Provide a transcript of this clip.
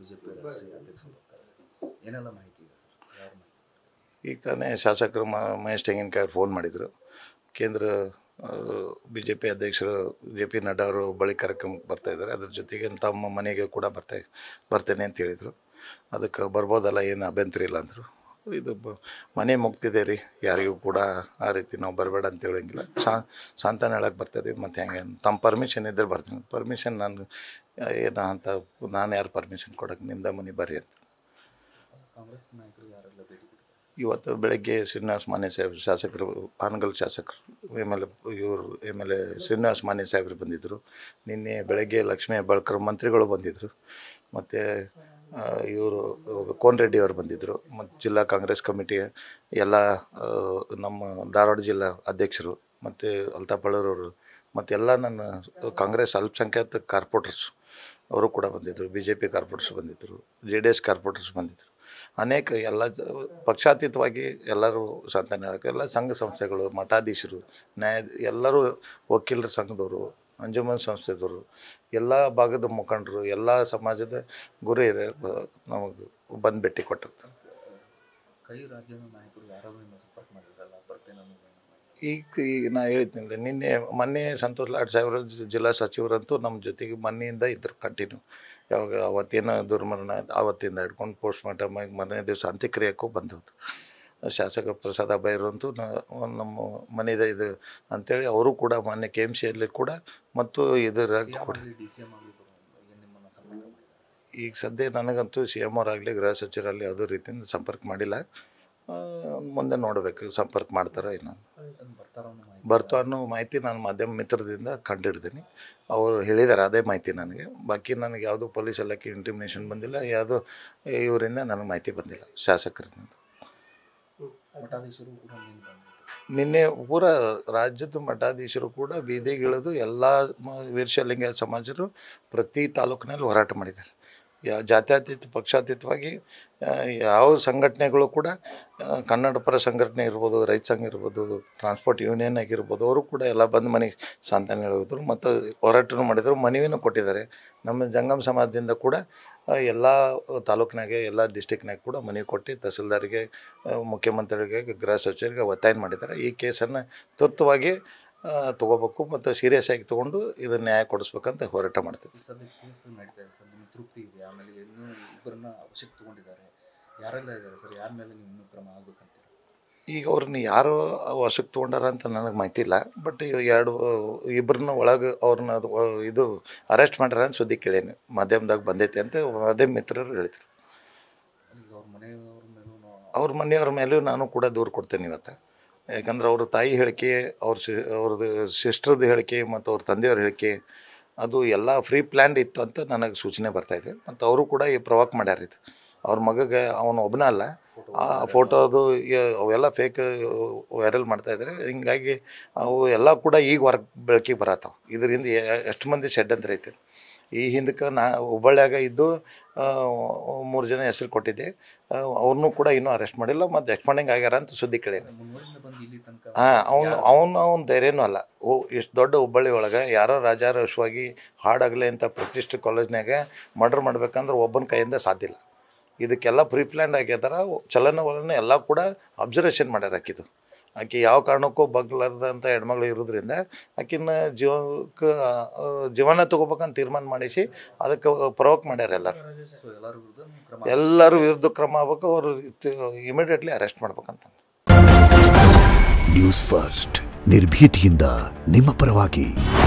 BJP ರಾಷ್ಟ್ರೀಯ ಅಧ್ಯಕ್ಷರು ಬರ್ತಾರೆ ಏನೆಲ್ಲ ಮಾಹಿತಿ ಇದೆ ಸರ್ ಯಾರ ಮಾಹಿತಿ ಈಗ ತಾನೇ ಶಾಸಕರು ಮ ಮಹೇಶ್ ತೆಂಗಿನಕಾಯಿ ಫೋನ್ ಮಾಡಿದರು ಕೇಂದ್ರ ಬಿ ಜೆ ಪಿ ಅಧ್ಯಕ್ಷರು ಜೆ ಪಿ ನಡ್ಡಾ ಅವರು ಬಳಿ ಕಾರ್ಯಕ್ರಮಕ್ಕೆ ಬರ್ತಾ ಇದ್ದಾರೆ ಅದ್ರ ಜೊತೆಗೆ ತಮ್ಮ ಮನೆಗೆ ಕೂಡ ಬರ್ತಾ ಬರ್ತೇನೆ ಅಂತ ಹೇಳಿದರು ಅದಕ್ಕೆ ಬರ್ಬೋದಲ್ಲ ಏನು ಅಭ್ಯಂತರ ಇಲ್ಲ ಅಂದರು ಇದು ಬ ಮನೆ ಮುಗ್ತಿದೆ ರೀ ಯಾರಿಗೂ ಕೂಡ ಆ ರೀತಿ ನಾವು ಬರಬೇಡ ಅಂತ ಹೇಳಂಗಿಲ್ಲ ಶಾ ಶಾಂತನ ಹೇಳಕ್ಕೆ ಬರ್ತಾಯಿದ್ದೀವಿ ಮತ್ತು ಹೆಂಗೆ ತಮ್ಮ ಪರ್ಮಿಷನ್ ಇದ್ದರೆ ಬರ್ತೀನಿ ಪರ್ಮಿಷನ್ ನಾನು ಏನು ಅಂತ ನಾನು ಯಾರು ಪರ್ಮಿಷನ್ ಕೊಡೋಕ್ಕೆ ನಿಮ್ದ ಮನೆ ಬರ್ರಿ ಅಂತ ಕಾಂಗ್ರೆಸ್ ನಾಯಕರು ಯಾರೆಲ್ಲ ಭೇಟಿ ಕೊಟ್ಟಿದ್ದಾರೆ ಇವತ್ತು ಬೆಳಗ್ಗೆ ಶ್ರೀನಿವಾಸ ಮಾನ್ಯ ಸಾಹೇಬ್ ಶಾಸಕರು ಪಾನಗಲ್ ಶಾಸಕರು ಎಮ್ ಎಲ್ ಇವರು ಎಮ್ ಎಲ್ ಎ ಶ್ರೀನಿವಾಸ ಮಾನ್ಯ ಸಾಹೇಬರು ಬಂದಿದ್ದರು ನಿನ್ನೆ ಬೆಳಗ್ಗೆ ಲಕ್ಷ್ಮೀ ಹೆಬ್ಬಾಳ್ಕರ್ ಮಂತ್ರಿಗಳು ಬಂದಿದ್ದರು ಮತ್ತು ಇವರು ಕೋನ್ ರೆಡ್ಡಿ ಅವರು ಬಂದಿದ್ದರು ಮತ್ತು ಜಿಲ್ಲಾ ಕಾಂಗ್ರೆಸ್ ಕಮಿಟಿ ಎಲ್ಲ ಆ, ನಮ್ಮ ಧಾರವಾಡ ಜಿಲ್ಲಾ ಅಧ್ಯಕ್ಷರು ಮತ್ತು ಅಲ್ತಾಪಳ್ಳರವರು ಮತ್ತು ಎಲ್ಲ ನನ್ನ ಕಾಂಗ್ರೆಸ್ ಅಲ್ಪಸಂಖ್ಯಾತ ಕಾರ್ಪೊರೇಟರ್ಸ್ ಅವರು ಕೂಡ ಬಂದಿದ್ದರು ಬಿ ಜೆ ಪಿ ಕಾರ್ಪೊರೇಟರ್ಸ್ ಬಂದಿದ್ದರು ಜೆ ಡಿ ಎಸ್ ಕಾರ್ಪೊರೇಟರ್ಸ್ ಬಂದಿದ್ದರು ಅನೇಕ ಎಲ್ಲ ಜ- ಪಕ್ಷಾತೀತವಾಗಿ ಎಲ್ಲರೂ ಸಂತಾನ ಹೇಳಕ್ಕೆ ಎಲ್ಲ ಸಂಘ ಸಂಸ್ಥೆಗಳು ಮಠಾಧೀಶರು ನ್ಯಾಯ ಎಲ್ಲರೂ ವಕೀಲರ ಸಂಘದವರು ಅಂಜುಮನ್ ಸಂಸ್ಥೆದವರು ಎಲ್ಲ ಭಾಗದ ಮುಖಂಡರು ಎಲ್ಲ ಸಮಾಜದ ಗುರು ಹಿರಿಯರು ನಮಗೆ ಬಂದು ಭೇಟಿ ಕೊಟ್ಟಿರ್ತಾರೆ ಕೈ ರಾಜ್ಯದ ನಾಯಕರು ಯಾರಾದ್ರೂ ನಿಮ್ಮ ಸಂಪರ್ಕ ಮಾಡಿದ್ರಲ್ಲ ಬರ್ತೇನೆ ಅನ್ನೋದು ಏನು ಮಾಹಿತಿ? ಈಗ ಈಗ ನಾ ಹೇಳ್ತೀನಿ ನಿನ್ನೆ ಮೊನ್ನೆ ಸಂತೋಷ್ ಲಾಡ್ ಸಾಹೇಬ್ರ ಜಿ- ಜಿಲ್ಲಾ ಸಚಿವರಂತೂ ನಮ್ಮ ಜೊತೆಗೆ ಮೊನ್ನೆಯಿಂದ ಇದ್ದರು ಕಂಟಿನ್ಯೂ ಯಾವಾಗ ಅವತ್ತೇನು ದುರ್ಮರಣ ಆಯ್ತು, ಆವತ್ತಿಂದ ಹಿಡ್ಕೊಂಡು ಪೋಸ್ಟ್ ಮಾರ್ಟಮ್ ಆಗಿ ಮನೆ ದಿವಸ ಅಂತ್ಯಕ್ರಿಯಕ್ಕೂ ಬಂದದ್ದು ಶಾಸಕ ಪ್ರಸಾದ್ ಅಭಯರಂತೂ ನಮ್ಮ ಮನೆದ ಇದು ಅಂತೇಳಿ ಅವರು ಕೂಡ ಮೊನ್ನೆ ಕೆ ಎಮ್ ಸಿಯಲ್ಲಿ ಕೂಡ ಮತ್ತು ಇದರ ಕೂಡ ಡಿ ಸಿ ಎಂ ಆಗಲಿ ಏನು ನಿಮ್ಮನ್ನು ಸಂಪರ್ಕ ಮಾಡಿದ್ದಾರೆ ಈಗ ಸದ್ಯ ನನಗಂತೂ ಸಿ ಎಮ್ ಅವರಾಗಲಿ ಗೃಹ ಸಚಿವರಲ್ಲಿ ಯಾವುದೇ ರೀತಿಯಿಂದ ಸಂಪರ್ಕ ಮಾಡಿಲ್ಲ ಆ, ಮುಂದೆ ನೋಡಬೇಕು ಸಂಪರ್ಕ ಮಾಡ್ತಾರೋ ಏನೋ ಏನು ಬರ್ತಾರೋ ಅನ್ನೋ ಮಾಹಿತಿ ಬರ್ತು ಅನ್ನೋ ಮಾಹಿತಿ ನಾನು ಮಾಧ್ಯಮ ಮಿತ್ರದಿಂದ ಕಂಡಿಡ್ತೀನಿ ಅವರು ಹೇಳಿದ್ದಾರೆ ಅದೇ ಮಾಹಿತಿ ನನಗೆ ಬಾಕಿ ನನಗೆ ಯಾವುದೂ ಪೊಲೀಸ್ ಇಲಾಖೆ ಇಂಟಿಮೇಷನ್ ಬಂದಿಲ್ಲ ಯಾವುದೋ ಇವರಿಂದ ನನಗೆ ಮಾಹಿತಿ ಬಂದಿಲ್ಲ ಶಾಸಕರಿಂದ ಮಠಾಧೀಶರು ಕೂಡ ನಿನ್ನೆ ಬಂದಿದ್ರು ನಿನ್ನೆ ಪೂರ ರಾಜ್ಯದ ಮಠಾಧೀಶರು ಕೂಡ ಬೀದಿಗಿಳಿದು ಎಲ್ಲ ಮ- ವೀರಶೈವಲಿಂಗ ಸಮಾಜರು ಪ್ರತಿ ತಾಲೂಕಿನಲ್ಲಿ ಹೋರಾಟ ಮಾಡಿದ್ದಾರೆ ಯಾ ಜಾತ್ಯತೀತ ಪಕ್ಷಾತೀತವಾಗಿ ಆ, ಯಾವ ಸಂಘಟನೆಗಳು ಕೂಡ ಆ, ಕನ್ನಡ ಪರ ಸಂಘಟನೆ ಇರ್ಬೋದು ರೈತ ಸಂಘ ಇರ್ಬೋದು ಟ್ರಾನ್ಸ್ಪೋರ್ಟ್ ಯೂನಿಯನ್ ಆಗಿರ್ಬೋದು ಅವರು ಕೂಡ ಎಲ್ಲ ಬಂದು ಮನೆಗೆ ಸಂತಾನ ಹೇಳಿದ್ರು ಮತ್ತು ಹೋರಾಟನೂ ಮಾಡಿದರು ಮನವಿನೂ ಕೊಟ್ಟಿದ್ದಾರೆ ನಮ್ಮ ಜಂಗಮ್ ಸಮಾಜದಿಂದ ಕೂಡ ಎಲ್ಲ ತಾಲೂಕಿನಾಗೆ ಎಲ್ಲ ಡಿಸ್ಟಿಕ್ನಾಗ ಕೂಡ ಮನವಿ ಕೊಟ್ಟು ತಹಸೀಲ್ದಾರಿಗೆ ಆ, ಮುಖ್ಯಮಂತ್ರಿಗೆ ಗೃಹ ಸಚಿವರಿಗೆ ಒತ್ತಾಯ ಮಾಡಿದ್ದಾರೆ ಈ ಕೇಸನ್ನು ತುರ್ತವಾಗಿ ತೊಗೋಬೇಕು ಮತ್ತು ಸೀರಿಯಸ್ ಆಗಿ ತೊಗೊಂಡು ಇದನ್ನು ನ್ಯಾಯ ಕೊಡಿಸ್ಬೇಕಂತ ಹೋರಾಟ ಮಾಡ್ತೀವಿ ಈ ಸದ್ಯ ಕೇಸ್ ನಡೀತಾ ಇದೆ ಸರ್ ನಿಮಗೆ ತೃಪ್ತಿ ಇದೆ ಆಮೇಲೆ ಇನ್ನೂ ಇಬ್ಬರನ್ನ ವಶಕ್ಕೆ ತಗೊಂಡಿದ್ದಾರೆ ಯಾರೆಲ್ಲ ಇದ್ದಾರೆ ಸರ್ ಯಾರ ಮೇಲೆ ನೀವು ಇನ್ನೂ ಕ್ರಮ ಆಗ್ಬೇಕಂತೀರ ಈಗ ಅವ್ರನ್ನ ಯಾರು ವಶಕ್ಕೆ ತೊಗೊಂಡಾರ ಅಂತ ನನಗೆ ಮಾಹಿತಿ ಇಲ್ಲ ಬಟ್ ಎರಡು ಇಬ್ಬರನ್ನ ಒಳಗೆ ಅವ್ರನ್ನ ಅದು ಒ- ಇದು ಅರೆಸ್ಟ್ ಮಾಡ್ಯಾರ ಅಂತ ಸುದ್ದಿ ಕೇಳೇನಿ ಮಾಧ್ಯಮದಾಗ ಬಂದೈತೆ ಅಂತ ಮಾಧ್ಯಮ ಮಿತ್ರರು ಹೇಳಿದ್ರು ಈಗ ಅವ್ರ ಮನೆಯವ್ರ ಮೇಲೂ ನಾವು ಅವ್ರ ಮನೆಯವ್ರ ಮೇಲೂ ನಾನು ಕೂಡ ದೂರು ಕೊಡ್ತೇನೆ ಇವತ್ತು ಯಾಕಂದ್ರೆ ಅವ್ರ ತಾಯಿ ಹೇಳಿಕೆ ಅವ್ರ ಸಿ ಅವ್ರದ್ದು ಸಿಸ್ಟ್ರದ್ದು ಹೇಳಿಕೆ ಮತ್ತು ಅವ್ರ ತಂದೆಯವ್ರ ಹೇಳಿಕೆ ಅದು ಎಲ್ಲ ಫ್ರೀ ಪ್ಲ್ಯಾನ್ಡ್ ಇತ್ತು ಅಂತ ನನಗೆ ಸೂಚನೆ ಬರ್ತಾಯಿದೆ ಮತ್ತು ಅವರು ಕೂಡ ಈ ಪ್ರವಾಕ್ ಮಾಡ್ಯಾರ ಇದು ಅವ್ರ ಮಗಗೆ ಅವನು ಒಬ್ಬನ ಅಲ್ಲ ಆ ಫೋಟೋದು ಯ- ಅವೆಲ್ಲ ಫೇಕ್ ವೈರಲ್ ಮಾಡ್ತಾಯಿದ್ದಾರೆ ಹಿಂಗಾಗಿ ಅವು ಎಲ್ಲ ಕೂಡ ಈಗ ಹೊರಗೆ ಬೆಳಕಿಗೆ ಬರತ್ತಾವ ಇದರಿಂದ ಎಷ್ಟು ಮಂದಿ ಷಡ್ಯಂತ್ರ ಐತೆ ಈ ಹಿಂದಕ್ಕೆ ನಾ ಹುಬ್ಬಳ್ಳಿಯಾಗ ಇದ್ದು ಮೂರು ಜನ ಹೆಸರು ಕೊಟ್ಟಿದ್ದೆ ಅವ್ರನ್ನೂ ಕೂಡ ಇನ್ನೂ ಅರೆಸ್ಟ್ ಮಾಡಿಲ್ಲ ಮತ್ತು ಎಕ್ಸ್ಪಾಂಡಿಂಗ್ ಆಗ್ಯಾರ ಅಂತ ಸುದ್ದಿ ಕೇಳೀನಿ ಮುನ್ನೂರಿಂದ ಬಂದು ಇಲ್ಲಿ ತನಕ ಹಾಂ ಅವನು ಅವನು ಅವ್ನ ಧೈರ್ಯನೂ ಅಲ್ಲ ಓ ಇಷ್ಟು ದೊಡ್ಡ ಹುಬ್ಬಳ್ಳಿ ಒಳಗೆ ಯಾರೋ ರಾಜಾರೋಷವಾಗಿ ಹಾಡಾಗಲಿ ಅಂತ ಪ್ರತಿಷ್ಠೆ ಕಾಲೇಜ್ನಾಗ ಮರ್ಡರ್ ಮಾಡ್ಬೇಕಂದ್ರೆ ಒಬ್ಬನ ಕೈಯಿಂದ ಸಾಧ್ಯ ಇಲ್ಲ ಇದಕ್ಕೆಲ್ಲ ಪ್ರೀ ಪ್ಲ್ಯಾನ್ ಆಗ್ಯದಾರ ಚಲನವಲನ ಎಲ್ಲ ಕೂಡ ಅಬ್ಸರ್ವೇಷನ್ ಮಾಡ್ಯಾರ ಆಕಿದು ಆಕೆ ಯಾವ ಕಾರಣಕ್ಕೂ ಬಗ್ಲಾರ್ದಂಥ ಹೆಣ್ಮಗಳು ಇರೋದ್ರಿಂದ ಆಕಿನ ಜೀವಕ್ಕೆ ಆ, ಜೀವನ ತಗೋಬೇಕಂತ ತೀರ್ಮಾನ ಮಾಡಿಸಿ ಅದಕ್ಕೆ ಪ್ರವೋಕ್ ಮಾಡ್ಯಾರ ಎಲ್ಲರೂ ಸೊ ಎಲ್ಲರ ವಿರುದ್ಧ ನೀವು ಕ್ರಮ ಎಲ್ಲರೂ ವಿರುದ್ಧ ಕ್ರಮ ಆಗ್ಬೇಕು ಅವರು ಇಮಿಡಿಯೇಟ್ಲಿ ಅರೆಸ್ಟ್ ಮಾಡ್ಬೇಕಂತ ನ್ಯೂಸ್ ಫಸ್ಟ್ ನಿರ್ಭೀತಿಯಿಂದ ನಿಮ್ಮ ಪರವಾಗಿ